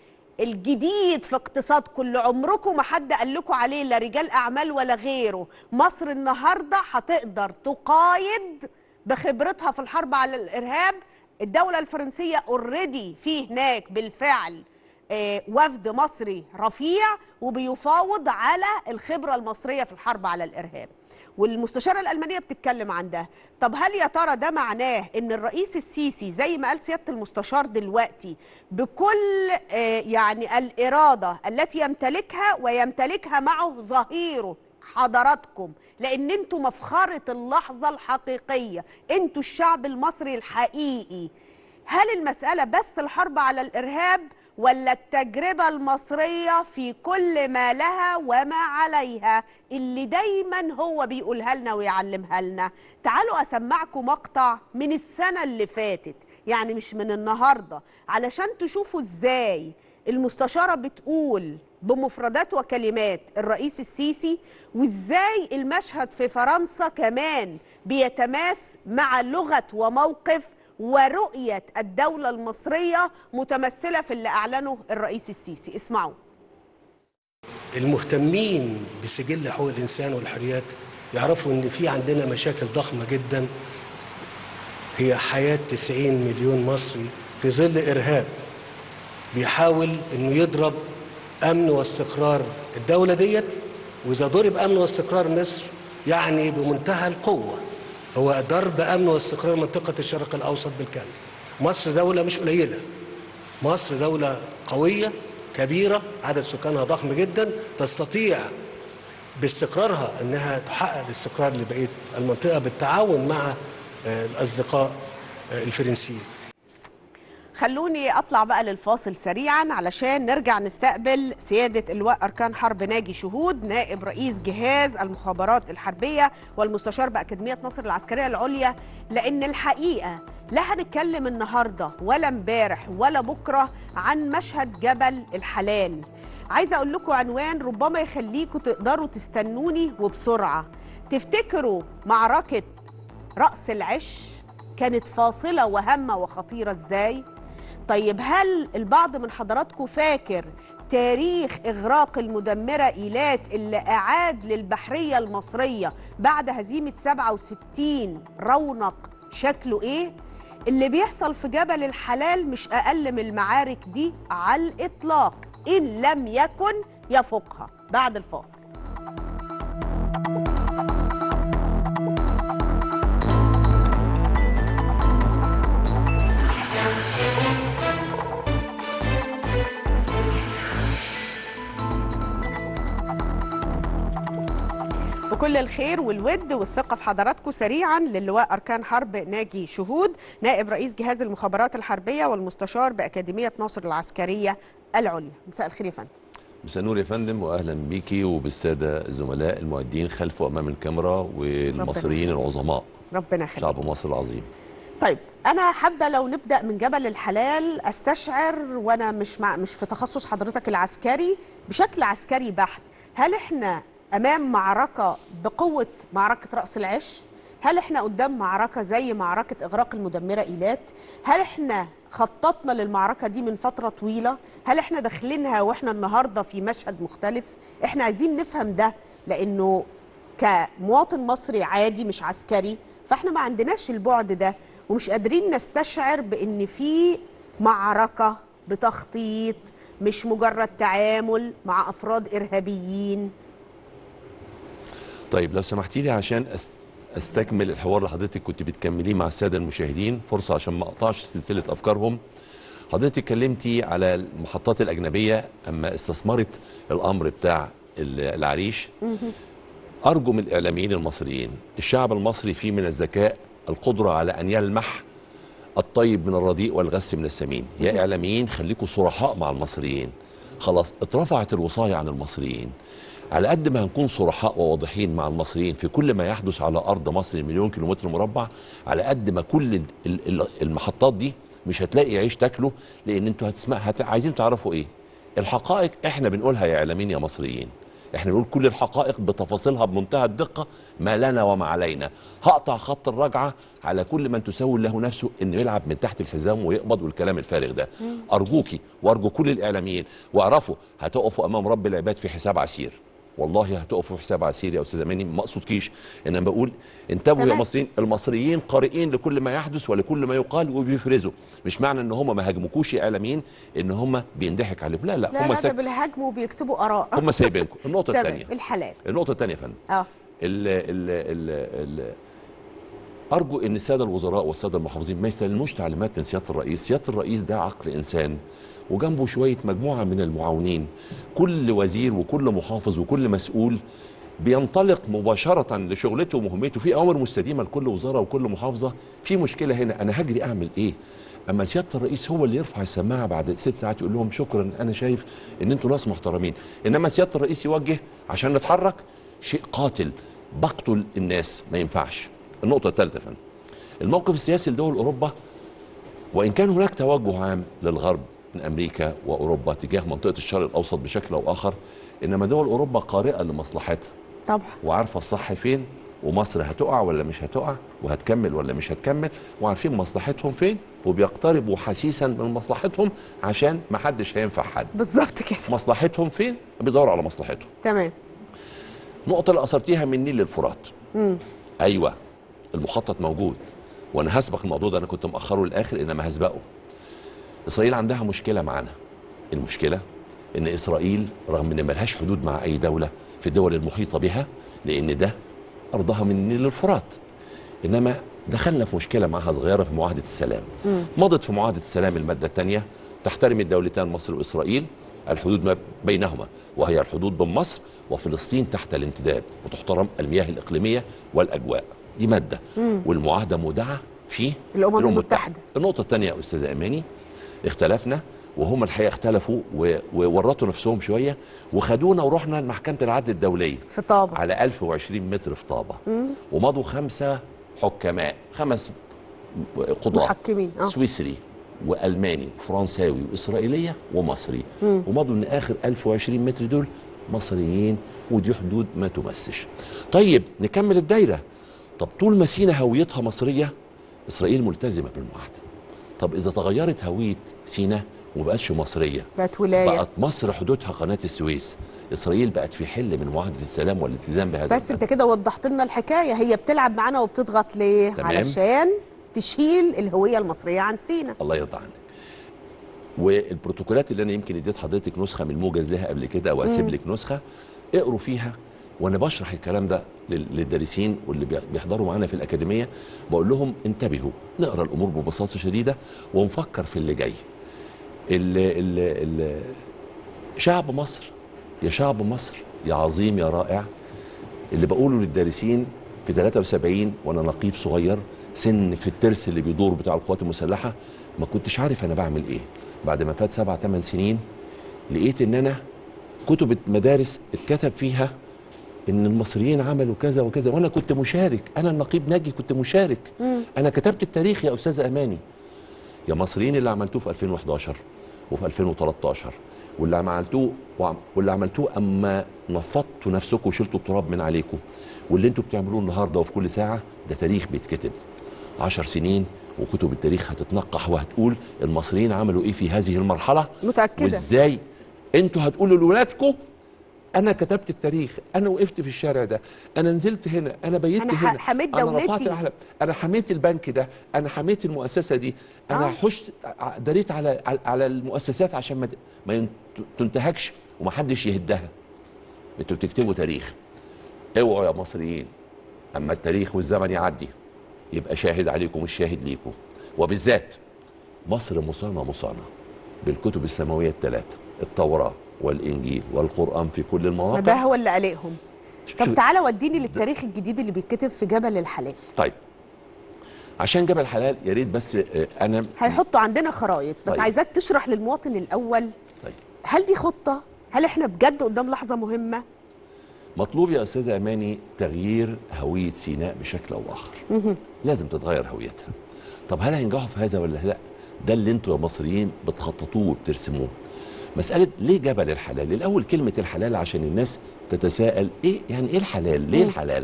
الجديد في اقتصاد كل عمركم ما حد قال لكم عليه لا رجال اعمال ولا غيره مصر النهارده هتقدر تقايد بخبرتها في الحرب على الارهاب الدولة الفرنسية اوريدي في هناك بالفعل آه، وفد مصري رفيع وبيفاوض على الخبرة المصرية في الحرب على الإرهاب والمستشارة الألمانية بتتكلم عن ده طب هل يا ترى ده معناه ان الرئيس السيسي زي ما قال سيادة المستشار دلوقتي بكل آه، يعني الإرادة التي يمتلكها ويمتلكها معه ظهيره حضراتكم لان انتوا مفخره اللحظه الحقيقيه انتوا الشعب المصري الحقيقي هل المساله بس الحرب على الارهاب ولا التجربه المصريه في كل ما لها وما عليها اللي دايما هو بيقولها لنا ويعلمها لنا تعالوا اسمعكم مقطع من السنه اللي فاتت يعني مش من النهارده علشان تشوفوا ازاي المستشاره بتقول بمفردات وكلمات الرئيس السيسي وازاي المشهد في فرنسا كمان بيتماس مع لغه وموقف ورؤيه الدوله المصريه متمثله في اللي اعلنه الرئيس السيسي اسمعوا المهتمين بسجل حقوق الانسان والحريات يعرفوا ان في عندنا مشاكل ضخمه جدا هي حياه 90 مليون مصري في ظل ارهاب بيحاول انه يضرب امن واستقرار الدوله ديت واذا ضرب امن واستقرار مصر يعني بمنتهى القوه هو ضرب امن واستقرار منطقه الشرق الاوسط بالكامل مصر دوله مش قليله مصر دوله قويه كبيره عدد سكانها ضخم جدا تستطيع باستقرارها انها تحقق الاستقرار لبقيه المنطقه بالتعاون مع آه، الاصدقاء آه، الفرنسيين خلوني اطلع بقى للفاصل سريعا علشان نرجع نستقبل سياده اللواء اركان حرب ناجي شهود نائب رئيس جهاز المخابرات الحربيه والمستشار باكاديميه نصر العسكريه العليا لان الحقيقه لا هنتكلم النهارده ولا امبارح ولا بكره عن مشهد جبل الحلال عايزه اقول لكم عنوان ربما يخليكم تقدروا تستنوني وبسرعه تفتكروا معركه راس العش كانت فاصله وهامه وخطيره ازاي طيب هل البعض من حضراتكم فاكر تاريخ إغراق المدمرة إيلات اللي أعاد للبحرية المصرية بعد هزيمة 67 رونق شكله إيه؟ اللي بيحصل في جبل الحلال مش أقل من المعارك دي على الإطلاق إن لم يكن يفوقها بعد الفاصل بكل الخير والود والثقة في حضراتكم سريعا للواء أركان حرب ناجي شهود نائب رئيس جهاز المخابرات الحربية والمستشار بأكاديمية ناصر العسكرية العليا مساء الخير يا فندم مساء النور يا فندم واهلا بيكي وبالساده الزملاء المؤدين خلف وامام الكاميرا والمصريين العظماء ربنا يخليك شعب مصر العظيم طيب انا حابه لو نبدا من جبل الحلال استشعر وانا مش مع مش في تخصص حضرتك العسكري بشكل عسكري بحت هل احنا امام معركه بقوه معركه راس العش هل احنا قدام معركه زي معركه اغراق المدمره ايلات هل احنا خططنا للمعركه دي من فتره طويله هل احنا داخلينها واحنا النهارده في مشهد مختلف احنا عايزين نفهم ده لانه كمواطن مصري عادي مش عسكري فاحنا ما عندناش البعد ده ومش قادرين نستشعر بان في معركه بتخطيط مش مجرد تعامل مع افراد ارهابيين طيب لو سمحتي لي عشان أس... استكمل الحوار اللي حضرتك كنت بتكمليه مع الساده المشاهدين فرصه عشان ما اقطعش سلسله افكارهم حضرتك اتكلمتي على المحطات الاجنبيه اما استثمرت الامر بتاع ال- العريش ارجو من الاعلاميين المصريين الشعب المصري فيه من الذكاء القدره على ان يلمح الطيب من الرديء والغث من السمين يا اعلاميين خليكم صرحاء مع المصريين خلاص اترفعت الوصايه عن المصريين على قد ما هنكون صرحاء وواضحين مع المصريين في كل ما يحدث على ارض مصر المليون كيلومتر مربع على قد ما كل ال- ال- ال- المحطات دي مش هتلاقي عيش تاكله لان انتوا هتسمع هت... عايزين تعرفوا ايه الحقائق احنا بنقولها يا اعلاميين يا مصريين احنا بنقول كل الحقائق بتفاصيلها بمنتهى الدقه ما لنا وما علينا هقطع خط الرجعه على كل من تسول له نفسه انه يلعب من تحت الحزام ويقبض والكلام الفارغ ده ارجوكي وارجو كل الاعلاميين واعرفوا هتقفوا امام رب العباد في حساب عسير والله هتقفوا في حساب عسير يا استاذ اماني ما اقصدكيش انا بقول انتبهوا يا تمام. مصريين المصريين قارئين لكل ما يحدث ولكل ما يقال وبيفرزوا مش معنى ان هم ما هاجموكوش يا اعلاميين ان هم بيندحك عليهم لا لا, لا هم لا سك... ده بالهجم وبيكتبوا اراء هم سايبينكم النقطه تمام الثانيه الحلال النقطه الثانيه يا فندم اه ال ال ال ال ارجو ان الساده الوزراء والساده المحافظين ما يستلموش تعليمات من سياده الرئيس سياده الرئيس ده عقل انسان وجنبه شويه مجموعه من المعاونين كل وزير وكل محافظ وكل مسؤول بينطلق مباشره لشغلته ومهمته في اوامر مستديمه لكل وزاره وكل محافظه في مشكله هنا انا هجري اعمل ايه اما سياده الرئيس هو اللي يرفع السماعه بعد ست ساعات يقول لهم شكرا انا شايف ان انتوا ناس محترمين انما سياده الرئيس يوجه عشان نتحرك شيء قاتل بقتل الناس ما ينفعش النقطه الثالثه يا فندم الموقف السياسي لدول اوروبا وان كان هناك توجه عام للغرب من امريكا واوروبا تجاه منطقه الشرق الاوسط بشكل او اخر انما دول اوروبا قارئه لمصلحتها طبعا وعارفه الصح فين ومصر هتقع ولا مش هتقع وهتكمل ولا مش هتكمل وعارفين مصلحتهم فين وبيقتربوا حسيسا من مصلحتهم عشان ما حدش هينفع حد بالظبط كده مصلحتهم فين بيدوروا على مصلحتهم تمام نقطة اللي أثرتيها من النيل للفرات مم. أيوة المخطط موجود وأنا هسبق الموضوع ده أنا كنت مأخره للآخر إنما هسبقه إسرائيل عندها مشكلة معانا المشكلة إن إسرائيل رغم إن ملهاش حدود مع أي دولة في الدول المحيطة بها لأن ده أرضها من النيل للفرات إنما دخلنا في مشكلة معها صغيرة في معاهدة السلام مم. مضت في معاهدة السلام المادة الثانية تحترم الدولتان مصر وإسرائيل الحدود ما بينهما وهي الحدود بين مصر وفلسطين تحت الانتداب وتحترم المياه الإقليمية والأجواء دي مادة مم. والمعاهدة مودعة في الأمم المتحدة. النقطة الثانية يا أستاذة أماني اختلفنا وهم الحقيقة اختلفوا و- وورطوا نفسهم شوية وخدونا ورحنا لمحكمة العدل الدولية في طابة على 1020 متر في طابة مم. ومضوا خمسة حكماء خمس قضاة محكمين اه سويسري والماني وفرنساوي واسرائيليه ومصري مم. ومضوا ان اخر 1020 متر دول مصريين ودي حدود ما تمسش طيب نكمل الدايره طب طول ما سينا هويتها مصريه اسرائيل ملتزمه بالمعاهده طب اذا تغيرت هويه سينا ومبقتش مصريه بقت ولايه بقت مصر حدودها قناه السويس اسرائيل بقت في حل من معاهده السلام والالتزام بهذا بس انت كده وضحت لنا الحكايه هي بتلعب معانا وبتضغط ليه تمام. علشان تشيل الهويه المصريه عن سينا الله يرضى عنك والبروتوكولات اللي انا يمكن اديت حضرتك نسخه من الموجز لها قبل كده او اسيب مم. لك نسخه اقروا فيها وانا بشرح الكلام ده لل- للدارسين واللي بي- بيحضروا معانا في الاكاديميه بقول لهم انتبهوا نقرا الامور ببساطه شديده ونفكر في اللي جاي ال ال ال شعب مصر يا شعب مصر يا عظيم يا رائع اللي بقوله للدارسين في 73 وانا نقيب صغير سن في الترس اللي بيدور بتاع القوات المسلحه ما كنتش عارف انا بعمل ايه بعد ما فات سبع ثمان سنين لقيت ان انا كتب مدارس اتكتب فيها ان المصريين عملوا كذا وكذا وانا كنت مشارك انا النقيب ناجي كنت مشارك انا كتبت التاريخ يا استاذ اماني يا مصريين اللي عملتوه في 2011 وفي 2013 واللي عملتوه وعم- واللي عملتوه اما نفضتوا نفسكم وشلتوا التراب من عليكم واللي انتوا بتعملوه النهارده وفي كل ساعه ده تاريخ بيتكتب عشر سنين وكتب التاريخ هتتنقح وهتقول المصريين عملوا ايه في هذه المرحله متأكدة. وازاي انتوا هتقولوا لاولادكم انا كتبت التاريخ انا وقفت في الشارع ده انا نزلت هنا انا بيت أنا ح- هنا حميت انا رفعت دولتي. العلم انا حميت البنك ده انا حميت المؤسسه دي انا آه. حشت ع- دريت على على- على المؤسسات عشان ما ت- ما ين- تنتهكش ومحدش يهدها انتوا بتكتبوا تاريخ اوعوا يا مصريين اما التاريخ والزمن يعدي يبقى شاهد عليكم الشاهد ليكم وبالذات مصر مصانة مصانة بالكتب السماوية الثلاثة التوراة والإنجيل والقرآن في كل ما المواقع ده هو اللي قلقهم طب شوف- تعالى وديني للتاريخ الجديد اللي بيتكتب في جبل الحلال طيب عشان جبل حلال يا ريت بس آه، انا هيحطوا عندنا خرايط بس طيب. عايزاك تشرح للمواطن الاول طيب. هل دي خطه هل احنا بجد قدام لحظه مهمه مطلوب يا استاذ اماني تغيير هويه سيناء بشكل او اخر لازم تتغير هويتها طب هل هينجحوا في هذا ولا لا ده اللي انتوا يا مصريين بتخططوه وبترسموه مساله ليه جبل الحلال الاول كلمه الحلال عشان الناس تتساءل ايه يعني ايه الحلال ليه الحلال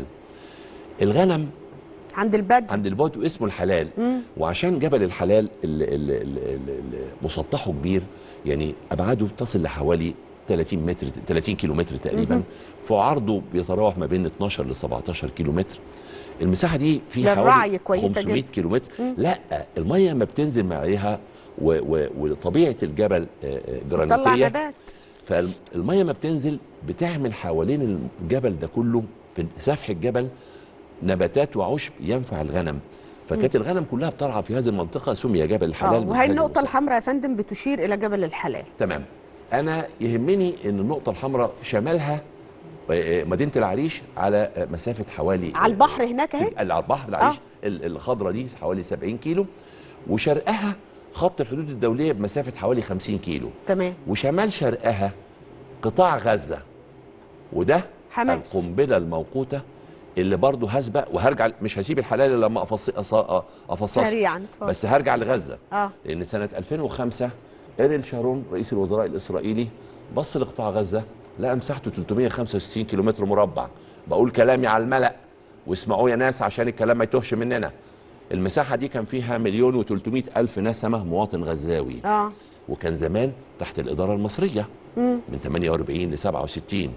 الغنم عند البدو عند البدو اسمه الحلال وعشان جبل الحلال ال- ال- ال- ال- ال- مسطحه كبير يعني ابعاده تصل لحوالي 30 متر 30 كيلو متر تقريبا فعرضه بيتراوح ما بين 12 ل 17 كيلو متر المساحه دي فيها للرعي حوالي كويسة 500 جدا. كيلو متر لا الميه ما بتنزل عليها و- و- وطبيعه الجبل آه، آه، طلع جرانيتيه نبات فالميه ما بتنزل بتعمل حوالين الجبل ده كله في سفح الجبل نباتات وعشب ينفع الغنم فكانت الغنم كلها بترعى في هذه المنطقه سمي جبل اه الحلال من وهي هذه النقطه المسافة. الحمراء يا فندم بتشير الى جبل الحلال تمام انا يهمني ان النقطه الحمراء شمالها آه، مدينه العريش على آه، مسافه حوالي على البحر هناك اهي على البحر العريش ال- الخضراء دي حوالي 70 كيلو وشرقها خط الحدود الدوليه بمسافه حوالي 50 كيلو تمام وشمال شرقها قطاع غزة وده حماس. القنبلة الموقوتة اللي برضه هسبق وهرجع مش هسيب الحلال إلا لما أفص- أص- افصصه سريعا اتفضل. بس هرجع لغزة اه لأن سنة 2005 إيريل شارون رئيس الوزراء الإسرائيلي بص لقطاع غزة لقى مساحته 365 كيلومتر مربع بقول كلامي على الملأ واسمعوا يا ناس عشان الكلام ما يتوهش مننا المساحة دي كان فيها مليون و300 ألف نسمة مواطن غزاوي اه وكان زمان تحت الإدارة المصرية من 48 ل 67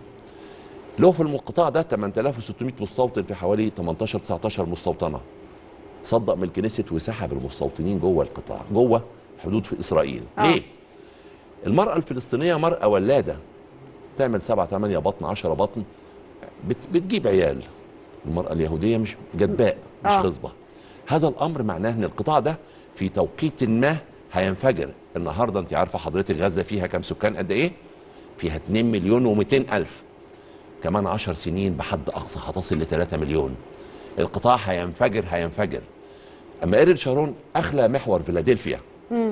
له في القطاع ده 8600 مستوطن في حوالي 18 19 مستوطنة صدق من الكنيست وسحب المستوطنين جوه القطاع جوه حدود في إسرائيل آه. ليه؟ المرأة الفلسطينية مرأة ولادة تعمل 7 8 بطن 10 بطن بت بتجيب عيال المرأة اليهودية مش جدباء مش آه. خصبة هذا الأمر معناه أن القطاع ده في توقيت ما هينفجر النهاردة أنت عارفة حضرتك غزة فيها كم سكان قد إيه؟ فيها 2 مليون و200 ألف كمان 10 سنين بحد أقصى هتصل ل 3 مليون القطاع هينفجر هينفجر أما إيريل شارون أخلى محور فيلادلفيا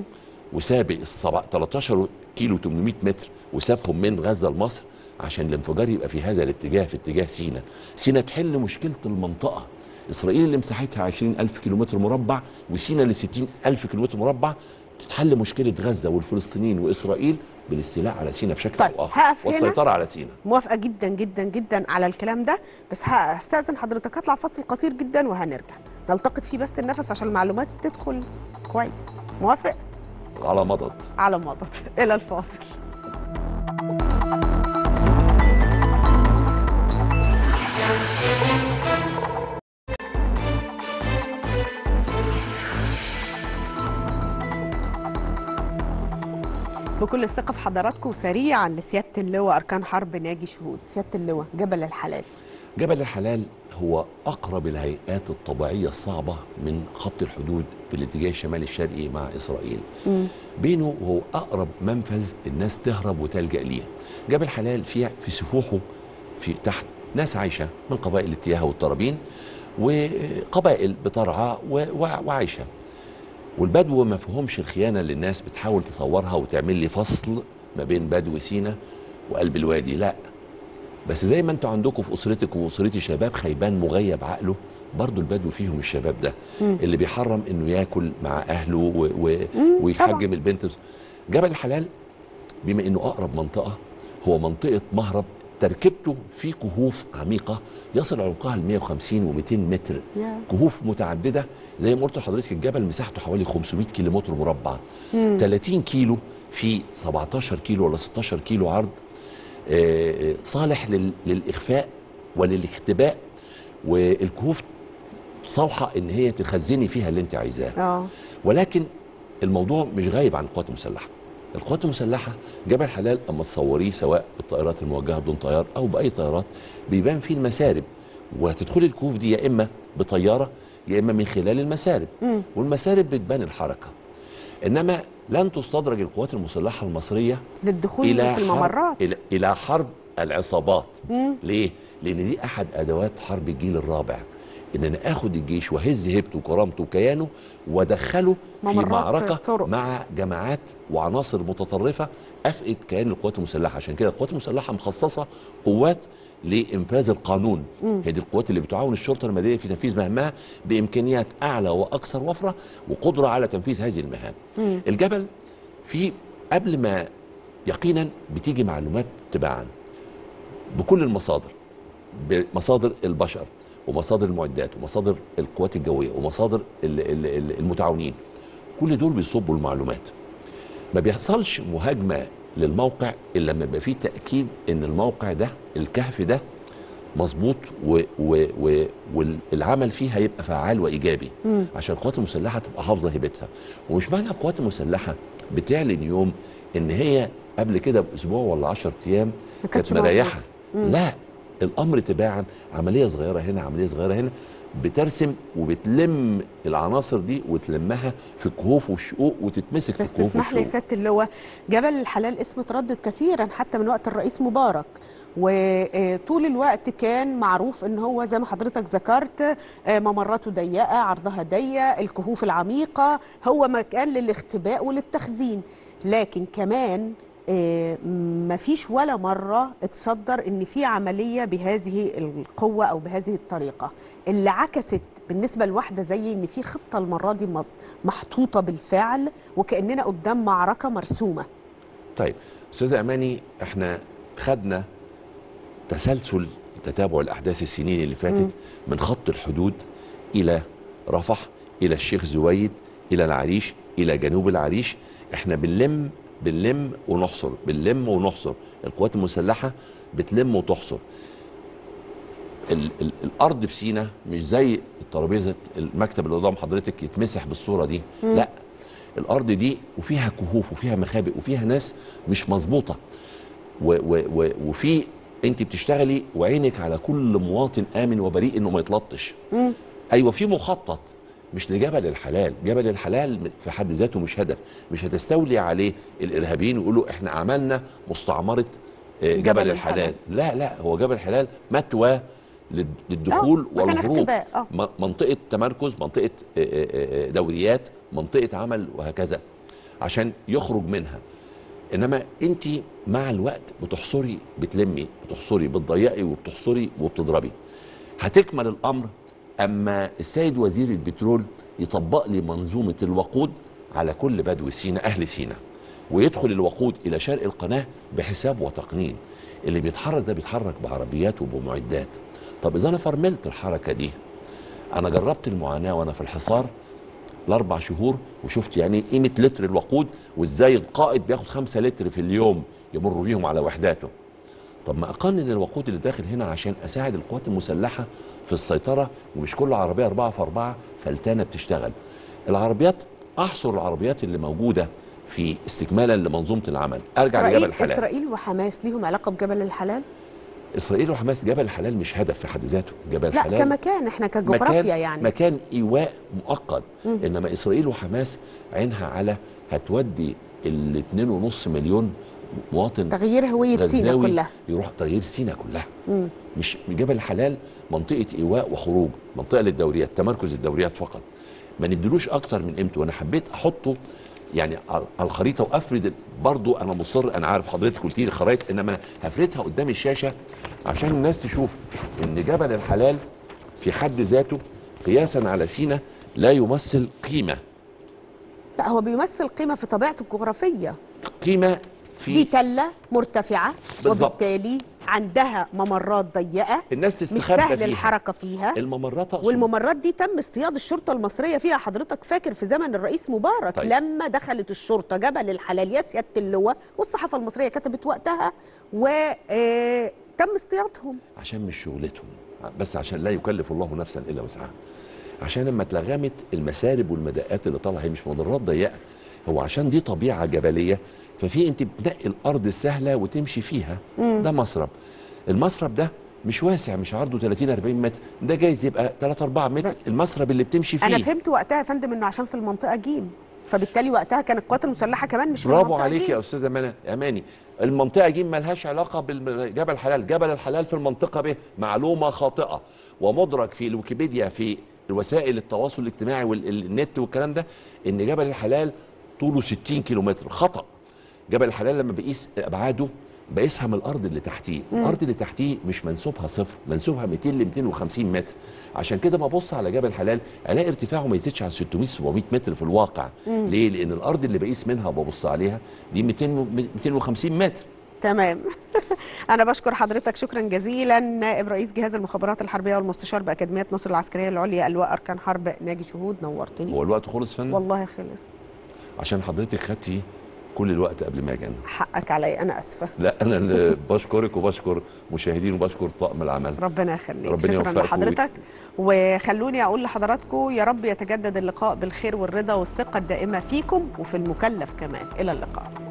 وساب السبع- 13 كيلو 800 متر وسابهم من غزه لمصر عشان الانفجار يبقى في هذا الاتجاه في اتجاه سينا سينا تحل مشكله المنطقه اسرائيل اللي مساحتها 20 الف كيلومتر مربع وسينا اللي 60 الف كيلومتر مربع تتحل مشكله غزه والفلسطينيين واسرائيل بالاستيلاء على سينا بشكل طيب، او اخر هقف هنا. والسيطره على سينا موافقه جدا جدا جدا على الكلام ده بس هستاذن حضرتك هطلع فصل قصير جدا وهنرجع نلتقط فيه بس النفس عشان المعلومات تدخل كويس موافق على مضض على مضض الى الفاصل بكل الثقة في حضراتكم سريعا لسيادة اللواء أركان حرب ناجي شهود سيادة اللواء جبل الحلال جبل الحلال هو أقرب الهيئات الطبيعية الصعبة من خط الحدود في الاتجاه الشمالي الشرقي مع إسرائيل بينه وهو أقرب منفذ الناس تهرب وتلجأ ليه جبل حلال فيه في سفوحه في تحت ناس عايشة من قبائل التياهة والطرابين وقبائل بترعى و- و- وعايشة والبدو ما فيهمش الخيانة اللي الناس بتحاول تصورها وتعمل لي فصل ما بين بدو سينا وقلب الوادي لا بس زي ما انتوا عندكم في اسرتك واسرتي شباب خيبان مغيب عقله برضه البدو فيهم الشباب ده مم. اللي بيحرم انه ياكل مع اهله و... و... مم، ويحجم البنت جبل الحلال بما انه اقرب منطقه هو منطقه مهرب تركيبته في كهوف عميقه يصل عمقها ل 150 و200 متر يا. كهوف متعدده زي ما قلت لحضرتك الجبل مساحته حوالي 500 كيلو متر مربع مم. 30 كيلو في 17 كيلو ولا 16 كيلو عرض آه، آه، صالح لل- للاخفاء وللاختباء والكهوف صالحه ان هي تخزني فيها اللي انت عايزاه اه ولكن الموضوع مش غايب عن القوات المسلحه القوات المسلحه جبل حلال اما تصوريه سواء بالطائرات الموجهه بدون طيار او باي طيارات بيبان فيه المسارب وهتدخلي الكهوف دي يا اما بطياره يا اما من خلال المسارب مم. والمسارب بتبان الحركه انما لن تستدرج القوات المسلحه المصريه للدخول الى في الممرات حرب الى, إلى حرب العصابات مم. ليه؟ لأن دي أحد أدوات حرب الجيل الرابع إن أنا آخد الجيش وأهز هيبته وكرامته وكيانه وأدخله في ممرات معركة طرق. مع جماعات وعناصر متطرفة أفقد كيان القوات المسلحة عشان كده القوات المسلحة مخصصة قوات لإنفاذ القانون مم. هي دي القوات اللي بتعاون الشرطة المدنية في تنفيذ مهامها بإمكانيات أعلى وأكثر وفرة وقدرة على تنفيذ هذه المهام مم. الجبل في قبل ما يقينا بتيجي معلومات تباعا بكل المصادر بمصادر البشر ومصادر المعدات ومصادر القوات الجويه ومصادر ال- ال- ال- المتعاونين كل دول بيصبوا المعلومات ما بيحصلش مهاجمه للموقع الا لما يبقى فيه تاكيد ان الموقع ده الكهف ده مظبوط و- و- و- والعمل فيه هيبقى فعال وايجابي مم. عشان القوات المسلحه تبقى حافظه هيبتها ومش معنى القوات المسلحه بتعلن يوم ان هي قبل كده باسبوع ولا 10 ايام ما كانتش كانت مريحه موجودة. مم. لا الامر تباعا عمليه صغيره هنا عمليه صغيره هنا بترسم وبتلم العناصر دي وتلمها في كهوف والشقوق وتتمسك في بس الكهوف تسمح لي يا والشقوق سياده اللواء جبل الحلال اسمه تردد كثيرا حتى من وقت الرئيس مبارك وطول الوقت كان معروف ان هو زي ما حضرتك ذكرت آه، ممراته ضيقه عرضها ضيق الكهوف العميقه هو مكان للاختباء وللتخزين لكن كمان آه، مفيش ولا مره اتصدر ان في عمليه بهذه القوه او بهذه الطريقه اللي عكست بالنسبه لواحده زي ان في خطه المره دي مط- محطوطه بالفعل وكاننا قدام معركه مرسومه طيب استاذه اماني احنا خدنا تسلسل تتابع الاحداث السنين اللي فاتت مم. من خط الحدود الى رفح الى الشيخ زويد الى العريش الى جنوب العريش احنا بنلم بنلم ونحصر بنلم ونحصر القوات المسلحه بتلم وتحصر ال ال الارض في سينا مش زي الترابيزه المكتب اللي قدام حضرتك يتمسح بالصوره دي مم. لا الارض دي وفيها كهوف وفيها مخابئ وفيها ناس مش مظبوطه و و و وفي انت بتشتغلي وعينك على كل مواطن امن وبريء انه ما يتلطش مم. ايوه في مخطط مش لجبل الحلال جبل الحلال في حد ذاته مش هدف مش هتستولي عليه الارهابيين ويقولوا احنا عملنا مستعمره آه، جبل جبل الحلال. الحلال لا لا هو جبل الحلال متوى لل- للدخول آه، مكان والهروب اختباء، آه. م- منطقه تمركز منطقه آه، آه، آه، دوريات منطقه عمل وهكذا عشان يخرج منها انما انت مع الوقت بتحصري بتلمي بتحصري بتضيقي وبتحصري وبتضربي هتكمل الامر اما السيد وزير البترول يطبق لي منظومه الوقود على كل بدو سينا اهل سينا ويدخل الوقود الى شرق القناه بحساب وتقنين اللي بيتحرك ده بيتحرك بعربيات وبمعدات طب اذا انا فرملت الحركه دي انا جربت المعاناه وانا في الحصار الاربع شهور وشفت يعني إيه قيمه لتر الوقود وازاي القائد بياخد خمسة لتر في اليوم يمر بيهم على وحداته طب ما اقنن الوقود اللي داخل هنا عشان اساعد القوات المسلحه في السيطره ومش كل عربيه أربعة في أربعة فلتانه بتشتغل العربيات احصر العربيات اللي موجوده في استكمالا لمنظومه العمل ارجع لجبل إسرائيل, الحلال اسرائيل وحماس ليهم علاقه بجبل الحلال اسرائيل وحماس جبل الحلال مش هدف في حد ذاته جبل لا الحلال كمكان احنا كجغرافيا مكان يعني مكان ايواء مؤقت مم. انما اسرائيل وحماس عينها على هتودي ال 2.5 مليون مواطن تغيير هويه سينا غزاوي كلها يروح تغيير سينا كلها مم. مش جبل الحلال منطقه ايواء وخروج منطقه للدوريات تمركز الدوريات فقط ما ندلوش اكتر من قيمته وانا حبيت احطه يعني على الخريطه وافرد برضو انا مصر انا عارف حضرتك قلت لي الخرائط انما أنا هفردها قدام الشاشه عشان الناس تشوف ان جبل الحلال في حد ذاته قياسا على سينا لا يمثل قيمه لا هو بيمثل قيمه في طبيعته الجغرافيه قيمه دي في تله مرتفعه بالظبط. وبالتالي عندها ممرات ضيقه الناس مش تستخبى سهل فيها الحركه فيها الممرات أقصد. والممرات دي تم اصطياد الشرطه المصريه فيها حضرتك فاكر في زمن الرئيس مبارك طيب. طيب. لما دخلت الشرطه جبل الحلال يا سياده اللواء والصحافه المصريه كتبت وقتها وتم اصطيادهم عشان مش شغلتهم بس عشان لا يكلف الله نفسا الا وسعها عشان لما اتلغمت المسارب والمدقات اللي طالعه هي مش ممرات ضيقه هو عشان دي طبيعه جبليه ففي انت بتنقي الارض السهله وتمشي فيها ده مسرب المسرب ده مش واسع مش عرضه 30 40 متر ده جايز يبقى 3 4 متر المسرب اللي بتمشي فيه انا فهمت وقتها يا فندم انه عشان في المنطقه جيم فبالتالي وقتها كانت القوات المسلحه كمان مش في برافو المنطقة عليك جيم. يا استاذه منى اماني المنطقه دي ملهاش علاقه بالجبل الحلال جبل الحلال في المنطقه ب معلومه خاطئه ومدرك في الويكيبيديا في وسائل التواصل الاجتماعي والنت والكلام ده ان جبل الحلال طوله 60 كيلومتر خطا جبل الحلال لما بقيس ابعاده بقيسها من الارض اللي تحتيه الارض اللي تحتيه مش منسوبها صفر منسوبها 200 ل 250 متر عشان كده ما ابص على جبل الحلال الاقي ارتفاعه ما يزيدش عن 600 700 متر في الواقع ليه لان الارض اللي بقيس منها وببص عليها دي 200 و- 250 متر تمام انا بشكر حضرتك شكرا جزيلا نائب رئيس جهاز المخابرات الحربيه والمستشار باكاديميه نصر العسكريه العليا اللواء اركان حرب ناجي شهود نورتني هو الوقت خلص فن والله خلص عشان حضرتك خدتي كل الوقت قبل ما اجي أنا. حقك عليا انا اسفه لا انا اللي بشكرك وبشكر مشاهدين وبشكر طاقم العمل ربنا يخليك ربنا شكرا يوفقك لحضرتك وخلوني اقول لحضراتكم يا رب يتجدد اللقاء بالخير والرضا والثقه الدائمه فيكم وفي المكلف كمان الى اللقاء